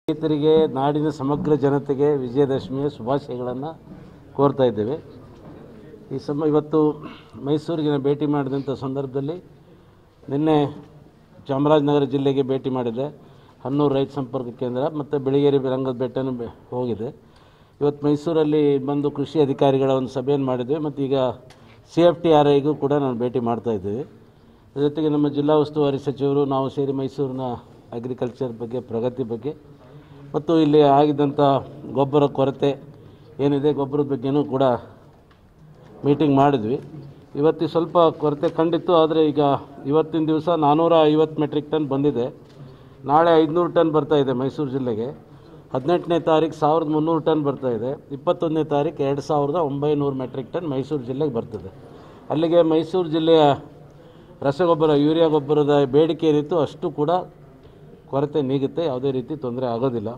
ರೈತರಿಗೆ ನಾಡಿನ ಸಮಗ್ರ ಜನತೆಗೆ ವಿಜಯದಶಮಿಯ ಶುಭಾಶಯಗಳನ್ನು ಕೋರ್ತಾ ಇದ್ದೇವೆ ಈ ಸಮ ಇವತ್ತು ಮೈಸೂರಿಗೆ ನಾನು ಭೇಟಿ ಮಾಡಿದಂಥ ಸಂದರ್ಭದಲ್ಲಿ ನಿನ್ನೆ ಚಾಮರಾಜನಗರ ಜಿಲ್ಲೆಗೆ ಭೇಟಿ ಮಾಡಿದೆ ಹನ್ನೂರು ರೈತ ಸಂಪರ್ಕ ಕೇಂದ್ರ ಮತ್ತು ಬೆಳಗೇರಿ ರಂಗದ ಬೆಟ್ಟನೂ ಬೆ- ಹೋಗಿದೆ ಇವತ್ತು ಮೈಸೂರಲ್ಲಿ ಬಂದು ಕೃಷಿ ಅಧಿಕಾರಿಗಳ ಒಂದು ಸಭೆಯನ್ನು ಮಾಡಿದ್ವಿ ಮತ್ತು ಈಗ ಸಿ ಎಫ್ ಟಿ ಆರ್ ಐಗೂ ಕೂಡ ನಾನು ಭೇಟಿ ಮಾಡ್ತಾ ಇದ್ದೀವಿ ಜೊತೆಗೆ ನಮ್ಮ ಜಿಲ್ಲಾ ಉಸ್ತುವಾರಿ ಸಚಿವರು ನಾವು ಸೇರಿ ಮೈಸೂರಿನ ಅಗ್ರಿಕಲ್ಚರ್ ಬಗ್ಗೆ ಪ್ರಗತಿ ಬಗ್ಗೆ ಮತ್ತು ಇಲ್ಲಿ ಆಗಿದ್ದಂಥ ಗೊಬ್ಬರ ಕೊರತೆ ಏನಿದೆ ಗೊಬ್ಬರದ ಬಗ್ಗೆನೂ ಕೂಡ ಮೀಟಿಂಗ್ ಮಾಡಿದ್ವಿ ಇವತ್ತು ಸ್ವಲ್ಪ ಕೊರತೆ ಕಂಡಿತ್ತು ಆದರೆ ಈಗ ಇವತ್ತಿನ ದಿವಸ ನಾನ್ನೂರ ಐವತ್ತು ಮೆಟ್ರಿಕ್ ಟನ್ ಬಂದಿದೆ ನಾಳೆ ಐದುನೂರು ಟನ್ ಬರ್ತಾ ಇದೆ ಮೈಸೂರು ಜಿಲ್ಲೆಗೆ ಹದಿನೆಂಟನೇ ತಾರೀಕು ಸಾವಿರದ ಮುನ್ನೂರು ಟನ್ ಬರ್ತಾ ಇದೆ ಇಪ್ಪತ್ತೊಂದನೇ ತಾರೀಕು ಎರಡು ಸಾವಿರದ ಒಂಬೈನೂರು ಮೆಟ್ರಿಕ್ ಟನ್ ಮೈಸೂರು ಜಿಲ್ಲೆಗೆ ಬರ್ತದೆ ಅಲ್ಲಿಗೆ ಮೈಸೂರು ಜಿಲ್ಲೆಯ ರಸಗೊಬ್ಬರ ಯೂರಿಯಾ ಗೊಬ್ಬರದ ಬೇಡಿಕೆ ಏನಿತ್ತು ಅಷ್ಟು ಕೂಡ ಕೊರತೆ ನೀಗುತ್ತೆ ಯಾವುದೇ ರೀತಿ ತೊಂದರೆ ಆಗೋದಿಲ್ಲ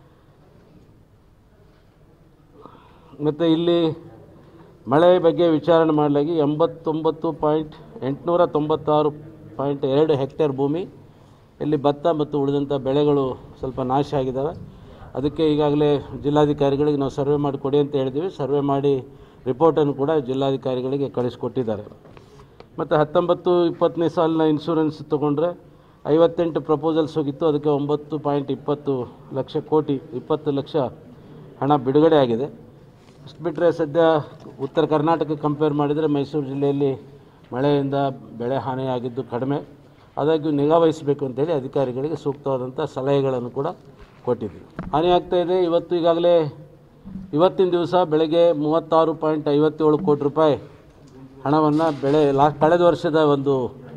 ಮತ್ತು ಇಲ್ಲಿ ಮಳೆ ಬಗ್ಗೆ ವಿಚಾರಣೆ ಮಾಡಲಾಗಿ ಎಂಬತ್ತೊಂಬತ್ತು ಪಾಯಿಂಟ್ ಎಂಟುನೂರ ತೊಂಬತ್ತಾರು ಪಾಯಿಂಟ್ ಎರಡು ಹೆಕ್ಟೇರ್ ಭೂಮಿ ಇಲ್ಲಿ ಭತ್ತ ಮತ್ತು ಉಳಿದಂಥ ಬೆಳೆಗಳು ಸ್ವಲ್ಪ ನಾಶ ಆಗಿದ್ದಾವೆ ಅದಕ್ಕೆ ಈಗಾಗಲೇ ಜಿಲ್ಲಾಧಿಕಾರಿಗಳಿಗೆ ನಾವು ಸರ್ವೆ ಮಾಡಿ ಕೊಡಿ ಅಂತ ಹೇಳಿದ್ದೀವಿ ಸರ್ವೆ ಮಾಡಿ ರಿಪೋರ್ಟನ್ನು ಕೂಡ ಜಿಲ್ಲಾಧಿಕಾರಿಗಳಿಗೆ ಕಳಿಸ್ಕೊಟ್ಟಿದ್ದಾರೆ ಮತ್ತು ಹತ್ತೊಂಬತ್ತು ಇಪ್ಪತ್ತನೇ ಸಾಲಿನ ಇನ್ಶೂರೆನ್ಸ್ ತೊಗೊಂಡ್ರೆ ಐವತ್ತೆಂಟು ಪ್ರಪೋಸಲ್ಸ್ ಹೋಗಿತ್ತು ಅದಕ್ಕೆ ಒಂಬತ್ತು ಪಾಯಿಂಟ್ ಇಪ್ಪತ್ತು ಲಕ್ಷ ಕೋಟಿ ಇಪ್ಪತ್ತು ಲಕ್ಷ ಹಣ ಬಿಡುಗಡೆ ಆಗಿದೆ ಅಷ್ಟು ಬಿಟ್ಟರೆ ಸದ್ಯ ಉತ್ತರ ಕರ್ನಾಟಕ ಕಂಪೇರ್ ಮಾಡಿದರೆ ಮೈಸೂರು ಜಿಲ್ಲೆಯಲ್ಲಿ ಮಳೆಯಿಂದ ಬೆಳೆ ಹಾನಿಯಾಗಿದ್ದು ಕಡಿಮೆ ಆದಾಗ್ಯೂ ನಿಗಾ ವಹಿಸಬೇಕು ಅಂತೇಳಿ ಅಧಿಕಾರಿಗಳಿಗೆ ಸೂಕ್ತವಾದಂಥ ಸಲಹೆಗಳನ್ನು ಕೂಡ ಕೊಟ್ಟಿದ್ವಿ ಹಾನಿ ಆಗ್ತಾ ಇದೆ ಇವತ್ತು ಈಗಾಗಲೇ ಇವತ್ತಿನ ದಿವಸ ಬೆಳಗ್ಗೆ ಮೂವತ್ತಾರು ಪಾಯಿಂಟ್ ಐವತ್ತೇಳು ಕೋಟಿ ರೂಪಾಯಿ ಹಣವನ್ನು ಬೆಳೆ ಲಾ ಕಳೆದ ವರ್ಷದ ಒಂದು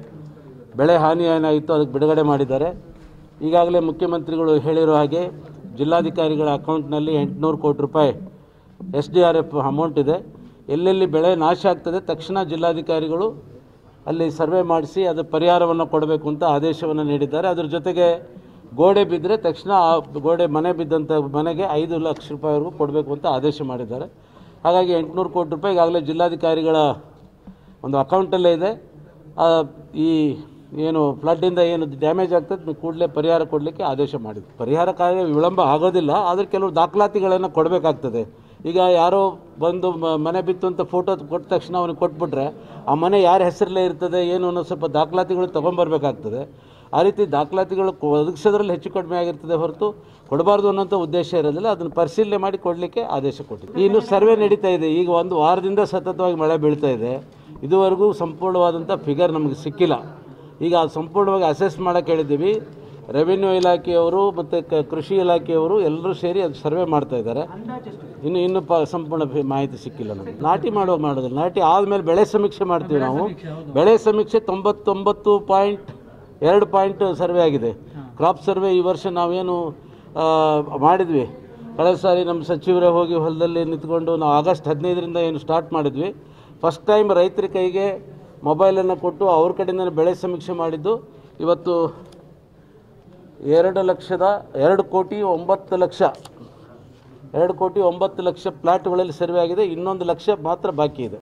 ಬೆಳೆ ಹಾನಿ ಏನಾಗಿತ್ತು ಅದಕ್ಕೆ ಬಿಡುಗಡೆ ಮಾಡಿದ್ದಾರೆ ಈಗಾಗಲೇ ಮುಖ್ಯಮಂತ್ರಿಗಳು ಹೇಳಿರೋ ಹಾಗೆ ಜಿಲ್ಲಾಧಿಕಾರಿಗಳ ಅಕೌಂಟ್ನಲ್ಲಿ ಎಂಟುನೂರು ಕೋಟಿ ರೂಪಾಯಿ S D R F amount ಇದೆ ಎಲ್ಲೆಲ್ಲಿ ಬೆಳೆ ನಾಶ ಆಗ್ತದೆ ತಕ್ಷಣ ಜಿಲ್ಲಾಧಿಕಾರಿಗಳು ಅಲ್ಲಿ ಸರ್ವೆ ಮಾಡಿಸಿ ಅದರ ಪರಿಹಾರವನ್ನು ಕೊಡಬೇಕು ಅಂತ ಆದೇಶವನ್ನು ನೀಡಿದ್ದಾರೆ ಅದ್ರ ಜೊತೆಗೆ ಗೋಡೆ ಬಿದ್ದರೆ ತಕ್ಷಣ ಆ ಗೋಡೆ ಮನೆ ಬಿದ್ದಂಥ ಮನೆಗೆ ಐದು ಲಕ್ಷ ರೂಪಾಯಿವರೆಗೂ ಕೊಡಬೇಕು ಅಂತ ಆದೇಶ ಮಾಡಿದ್ದಾರೆ ಹಾಗಾಗಿ ಎಂಟುನೂರು ಕೋಟಿ ರೂಪಾಯಿ ಈಗಾಗಲೇ ಜಿಲ್ಲಾಧಿಕಾರಿಗಳ ಒಂದು ಅಕೌಂಟಲ್ಲೇ ಇದೆ ಆ, ಈ ಏನು ಫ್ಲಡ್ಡಿಂದ ಏನು ಡ್ಯಾಮೇಜ್ ಆಗ್ತದೆ ಕೂಡಲೇ ಪರಿಹಾರ ಕೊಡಲಿಕ್ಕೆ ಆದೇಶ ಮಾಡಿದ್ವಿ ಪರಿಹಾರ ಕಾರ್ಯ ವಿಳಂಬ ಆಗೋದಿಲ್ಲ ಆದರೆ ಕೆಲವು ದಾಖಲಾತಿಗಳನ್ನು ಕೊಡಬೇಕಾಗ್ತದೆ ಈಗ ಯಾರೋ ಬಂದು ಮ- ಮನೆ ಬಿತ್ತು ಅಂತ ಫೋಟೋ ಕೊಟ್ಟ ತಕ್ಷಣ ಅವನಿಗೆ ಕೊಟ್ಬಿಟ್ರೆ ಆ ಮನೆ ಯಾರ ಹೆಸರಲ್ಲೇ ಇರ್ತದೆ ಏನು ಅನ್ನೋ ಸ್ವಲ್ಪ ದಾಖಲಾತಿಗಳು ತೊಗೊಂಬರ್ಬೇಕಾಗ್ತದೆ ಆ ರೀತಿ ದಾಖಲಾತಿಗಳು ಕೊ- ಒದಗಿಸೋದ್ರಲ್ಲಿ ಹೆಚ್ಚು ಕಡಿಮೆ ಆಗಿರ್ತದೆ ಹೊರತು ಕೊಡಬಾರ್ದು ಅನ್ನೋಂಥ ಉದ್ದೇಶ ಇರೋದಿಲ್ಲ ಅದನ್ನು ಪರಿಶೀಲನೆ ಮಾಡಿ ಕೊಡಲಿಕ್ಕೆ ಆದೇಶ ಕೊಟ್ಟಿದೆ ಇನ್ನು ಸರ್ವೆ ನಡೀತಾ ಇದೆ ಈಗ ಒಂದು ವಾರದಿಂದ ಸತತವಾಗಿ ಮಳೆ ಬೀಳ್ತಾ ಇದೆ ಇದುವರೆಗೂ ಸಂಪೂರ್ಣವಾದಂಥ ಫಿಗರ್ ನಮಗೆ ಸಿಕ್ಕಿಲ್ಲ ಈಗ ಅದು ಸಂಪೂರ್ಣವಾಗಿ ಅಸೆಸ್ ಮಾಡೋಕ್ಕೆ ಹೇಳಿದ್ದೀವಿ ರೆವಿನ್ಯೂ ಇಲಾಖೆಯವರು ಮತ್ತು ಕ ಕೃಷಿ ಇಲಾಖೆಯವರು ಎಲ್ಲರೂ ಸೇರಿ ಅದು ಸರ್ವೆ ಮಾಡ್ತಾ ಇದ್ದಾರೆ ಇನ್ನು ಇನ್ನು ಪ ಸಂಪೂರ್ಣ ಫಿ- ಮಾಹಿತಿ ಸಿಕ್ಕಿಲ್ಲ ನಮಗೆ ನಾಟಿ ಮಾಡುವಾಗ ಮಾಡೋದಿಲ್ಲ ನಾಟಿ ಆದಮೇಲೆ ಬೆಳೆ ಸಮೀಕ್ಷೆ ಮಾಡ್ತೀವಿ ನಾವು ಬೆಳೆ ಸಮೀಕ್ಷೆ ತೊಂಬತ್ತೊಂಬತ್ತು ಪಾಯಿಂಟ್ ಎರಡು ಪಾಯಿಂಟ್ ಸರ್ವೆ ಆಗಿದೆ ಕ್ರಾಪ್ ಸರ್ವೆ ಈ ವರ್ಷ ನಾವೇನು ಆ, ಮಾಡಿದ್ವಿ ಕಳೆದ ಸಾರಿ ನಮ್ಮ ಸಚಿವರೇ ಹೋಗಿ ಹೊಲದಲ್ಲಿ ನಿಂತ್ಕೊಂಡು ನಾವು ಆಗಸ್ಟ್ ಹದಿನೈದರಿಂದ ಏನು ಸ್ಟಾರ್ಟ್ ಮಾಡಿದ್ವಿ ಫಸ್ಟ್ ಟೈಮ್ ರೈತರ ಕೈಗೆ ಮೊಬೈಲನ್ನು ಕೊಟ್ಟು ಅವ್ರ ಕಡೆಯಿಂದ ಬೆಳೆ ಸಮೀಕ್ಷೆ ಮಾಡಿದ್ದು ಇವತ್ತು ಎರಡು ಲಕ್ಷದ ಎರಡು ಕೋಟಿ ಒಂಬತ್ತು ಲಕ್ಷ ಎರಡು ಕೋಟಿ ಒಂಬತ್ತು ಲಕ್ಷ ಪ್ಲಾಟ್ಗಳಲ್ಲಿ ಸರ್ವೆ ಆಗಿದೆ ಇನ್ನೊಂದು ಲಕ್ಷ ಮಾತ್ರ ಬಾಕಿ ಇದೆ